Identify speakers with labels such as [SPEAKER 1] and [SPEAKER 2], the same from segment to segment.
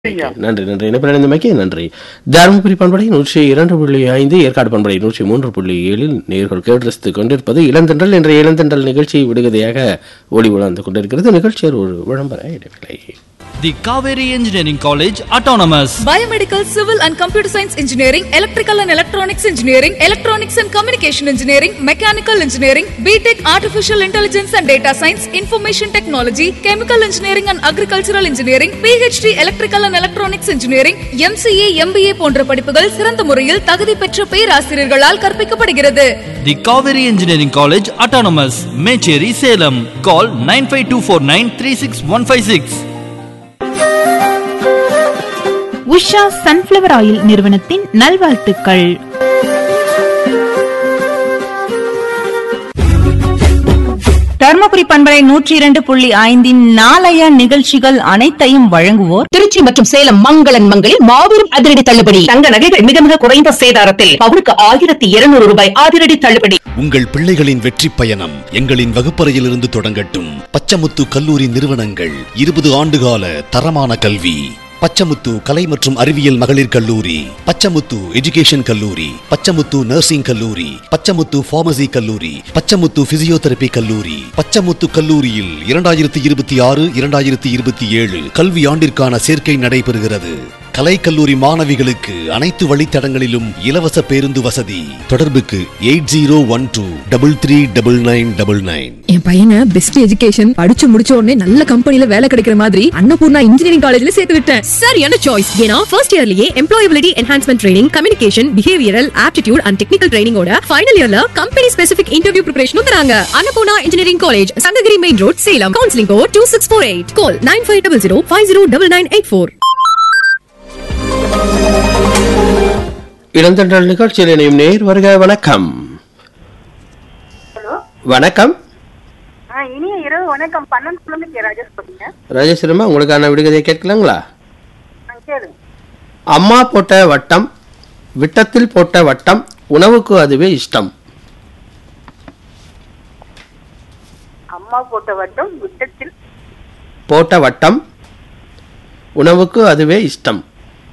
[SPEAKER 1] நன்றி நன்றி இணைப்பில் இணைந்தமைக்கு நன்றி தருமபுரி பண்படை நூற்றி இரண்டு புள்ளி ஐந்து ஏற்காடு பண்படை நூற்றி மூன்று புள்ளி ஏழில் நேர்கள் கேட்டு கொண்டிருப்பது இளந்தென்றல் என்ற இளந்தென்றல் நிகழ்ச்சி விடுகதையாக ஒளி உணர்ந்து கொண்டிருக்கிறது நிகழ்ச்சியர் ஒரு விளம்பர இடைவேளை
[SPEAKER 2] The Kaveri Engineering College Autonomous.
[SPEAKER 3] Biomedical, Civil and Computer Science Engineering, Electrical and Electronics Engineering, Electronics and Communication Engineering, Mechanical Engineering, BTech Artificial Intelligence and Data Science, Information Technology, Chemical Engineering and Agricultural Engineering, PhD Electrical and Electronics Engineering, MCA, MBA போன்ற படிப்புகள் சிறந்த முறையில் தகுதி பெற்ற பேராசிரியர்களால் கற்பிக்கப்படுகிறது
[SPEAKER 2] The Kaveri Engineering College Autonomous. Mecheri Salem. Call 95249 36156.
[SPEAKER 4] Usha sunflower oil நிறுவனத்தின் நல்வாழ்த்துக்கள் தர்மபுரி பண்பலை நூற்றி இரண்டு புள்ளி ஐந்தின் நாளைய நிகழ்ச்சிகள் அனைத்தையும் வழங்குவோர்
[SPEAKER 5] திருச்சி மற்றும் சேலம் மங்களன் மங்களில் மாபெரும் அதிரடி தள்ளுபடி தங்க நகைகள் மிக மிக குறைந்த சேதாரத்தில் பவுனுக்கு ஆயிரத்தி இருநூறு ரூபாய் அதிரடி தள்ளுபடி
[SPEAKER 6] உங்கள் பிள்ளைகளின் வெற்றி பயணம் எங்களின் வகுப்பறையிலிருந்து தொடங்கட்டும் பச்சமுத்து கல்லூரி நிறுவனங்கள் இருபது ஆண்டுகால தரமான கல்வி பச்சமுத்து கலை மற்றும் அறிவியல் மகளிர் கல்லூரி பச்சமுத்து எஜுகேஷன் கல்லூரி பச்சமுத்து நர்சிங் கல்லூரி பச்சமுத்து பார்மசி கல்லூரி பச்சமுத்து பிசியோதெரபி கல்லூரி பச்சமுத்து கல்லூரியில் இரண்டாயிரத்தி இருபத்தி ஆறு இரண்டாயிரத்தி இருபத்தி ஏழு கல்வி ஆண்டிற்கான சேர்க்கை நடைபெறுகிறது கலை கல்லூரி மாணவிகளுக்கு அனைத்து வழித்தடங்களிலும் இலவச பேருந்து வசதி தொடர்புக்கு eight zero one two double three double nine double nine
[SPEAKER 7] என் பையனை பெஸ்ட் எஜுகேஷன் படிச்சு முடிச்ச உடனே நல்ல கம்பெனில வேலை கிடைக்கிற மாதிரி அன்னபூர்ணா இன்ஜினியரிங் காலேஜ்ல சேர்த்து விட்டேன் சரியான சாய்ஸ் ஏன்னா ஃபர்ஸ்ட் இயர்லயே employability enhancement training communication behavioural aptitude and technical ட்ரைனிங்கோட ஃபைனல் இயர்ல கம்பெனி ஸ்பெசிபிக் இன்டர்வியூ ப்ரிப்பரேஷனும் தராங்க Annapoorna engineering college Sankagiri main road Salem counselling code two six four eight call nine five double zero five zero double nine eight four
[SPEAKER 1] இளந்தென்றல் நிகழ்ச்சியில் இணையும் நேர் வருக வணக்கம் வணக்கம்
[SPEAKER 8] ஆ இனிய இரவு வணக்கம் பன்னெண்டு கிலோமீட்டர் ராஜேஷ் போறீங்க
[SPEAKER 1] ராஜேஸ்வரமா உங்களுக்கான விடுகதையை கேட்கலாங்களா
[SPEAKER 8] ஆ கேளுங்க
[SPEAKER 1] அம்மா போட்ட வட்டம் விட்டத்தில் போட்ட வட்டம் உணவுக்கு அதுவே இஷ்டம்
[SPEAKER 8] அம்மா போட்ட வட்டம் விட்டத்தில்
[SPEAKER 1] போட்ட வட்டம் உணவுக்கு அதுவே இஷ்டம்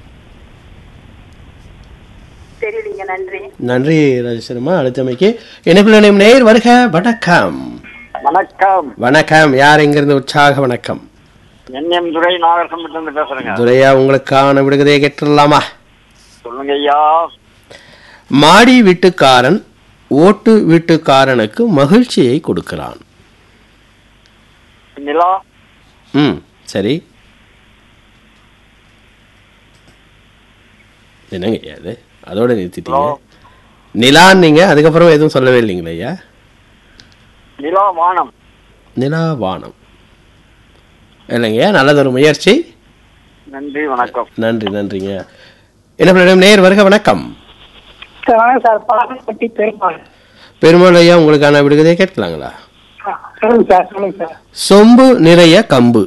[SPEAKER 8] தெரியலீங்க நன்றி
[SPEAKER 1] நன்றி ராஜேஸ்வரமா அழுத்தமைக்கு இணைப்பில் இணையும் நேர் வருக வணக்கம்
[SPEAKER 9] வணக்கம்
[SPEAKER 1] வணக்கம் யார் எங்கிருந்து உற்சாக வணக்கம்
[SPEAKER 9] என்எம் துரை நாகரசம்பட்டிலிருந்து பேசுறேங்க
[SPEAKER 1] துரையா உங்களுக்கான விடுகதையை கேட்டுடலாமா
[SPEAKER 9] சொல்லுங்க ஐயா
[SPEAKER 1] மாடி வீட்டுக்காரன் ஓட்டு வீட்டுக்காரனுக்கு மகிழ்ச்சியை கொடுக்கிறான்
[SPEAKER 9] நிலா
[SPEAKER 1] ம் சரி என்னங்க ஐயா அது அதோட நிறுத்திட்டீங்க
[SPEAKER 9] ஹலோ.
[SPEAKER 1] நிலான் நீங்க அதுக்கப்புறம் எதுவும் சொல்லவே இல்லைங்களா ஐயா
[SPEAKER 9] நிலா வானம்
[SPEAKER 1] நிலா வானம் இல்லைங்க நல்லது ஒரு முயற்சி
[SPEAKER 9] நன்றி வணக்கம்
[SPEAKER 1] நன்றி நன்றிங்க என்ன பண்ணிடம் நேர் வருக வணக்கம்
[SPEAKER 8] வணக்கம் சார் பாலப்பட்டி பெருமாள்
[SPEAKER 1] பெருமாள் ஐயா உங்களுக்கான விடுகதையை கேட்கலாங்களா
[SPEAKER 8] சொல்லுங்க சார் சொல்லுங்க சார்
[SPEAKER 1] சொம்பு நிறைய கம்பு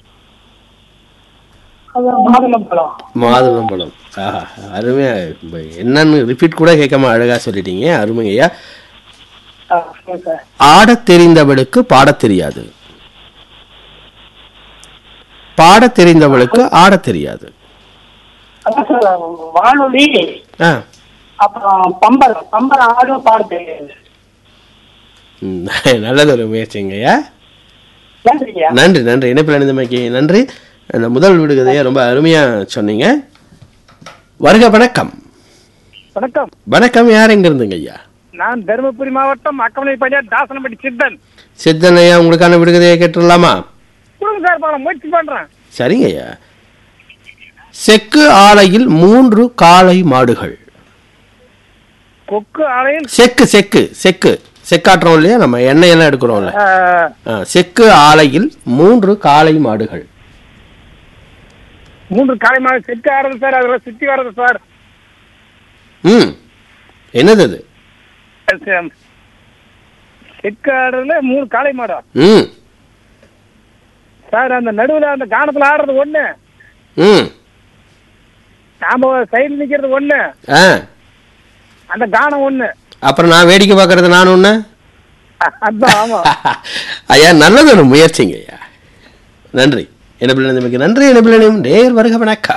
[SPEAKER 8] அது மாதுளம்பழம்
[SPEAKER 1] மாதுளம்பழம் ஆஹா அருமையா இப்ப என்னன்னு ரிப்பீட் கூட கேட்காம அழகா சொல்லிட்டீங்க அருமைங்க ஐயா
[SPEAKER 8] ஆ சொல்லுங்க சார்
[SPEAKER 1] ஆடத் தெரிந்தவளுக்கு பாடத் தெரியாது பாடத் தெரிந்தவளுக்கு ஆடத் தெரியாது
[SPEAKER 8] அதான் சார் வானொலி
[SPEAKER 1] ஆ
[SPEAKER 8] அப்புறம் பம்பரம் பம்பரம் ஆடும் பாட தெரியாது
[SPEAKER 1] ம், நல்லது ஒரு முயற்சிங்க ஐயா
[SPEAKER 8] நன்றியா
[SPEAKER 1] நன்றி நன்றி இணைப்பில் இணைந்தமைக்கு நன்றி அந்த முதல் விடுகதையை ரொம்ப அருமையா சொன்னீங்க வருக வணக்கம்
[SPEAKER 9] வணக்கம்
[SPEAKER 1] வணக்கம் யார் எங்க இருந்துங்க ஐயா
[SPEAKER 9] நான் தருமபுரி மாவட்டம் அக்கமலைப்படியா தாசனப்பட்டி சித்தன்
[SPEAKER 1] சித்தன் ஐயா உங்களுக்கான விடுகதையை கேட்டுடலாமா
[SPEAKER 9] கொடுங்க சார் நான் முயற்சி பண்றேன்
[SPEAKER 1] சரிங்க ஐயா செக்கு ஆலையில் மூன்று காளை மாடுகள்
[SPEAKER 9] கொக்கு ஆலையில்
[SPEAKER 1] செக்கு செக்கு செக்கு செக்காட்டுறோம் இல்லையா நம்ம எண்ணெய் எல்லாம் எடுக்கிறோம்ல ஆ, செக்கு ஆலையில் மூன்று காளை மாடுகள்
[SPEAKER 9] மூன்று காலை மாடு செட்டு ஆடுறது சார் அதுல சுத்தி வர்றது சார்
[SPEAKER 1] ம் என்னது அது
[SPEAKER 9] செக்கு ஆடுறதுல மூணு காளை மாடா
[SPEAKER 1] ம்
[SPEAKER 9] சார் அந்த நடுவுல அந்த கானத்துல ஆடுறது ஒண்ணு
[SPEAKER 1] ம்
[SPEAKER 9] நாம சைடு நிக்கிறது ஒண்ணு
[SPEAKER 1] ஆ
[SPEAKER 9] அந்த கானம் ஒண்ணு
[SPEAKER 1] அப்புறம் நான் வேடிக்கை பார்க்கறது நான் ஒன்று
[SPEAKER 9] அதான் ஆமா
[SPEAKER 1] ஐயா நல்லது ஒரு முயற்சிங்க ஐயா நன்றி இணைப்பில் நன்றி இணைப்பில் நேர் வருக வணக்கம்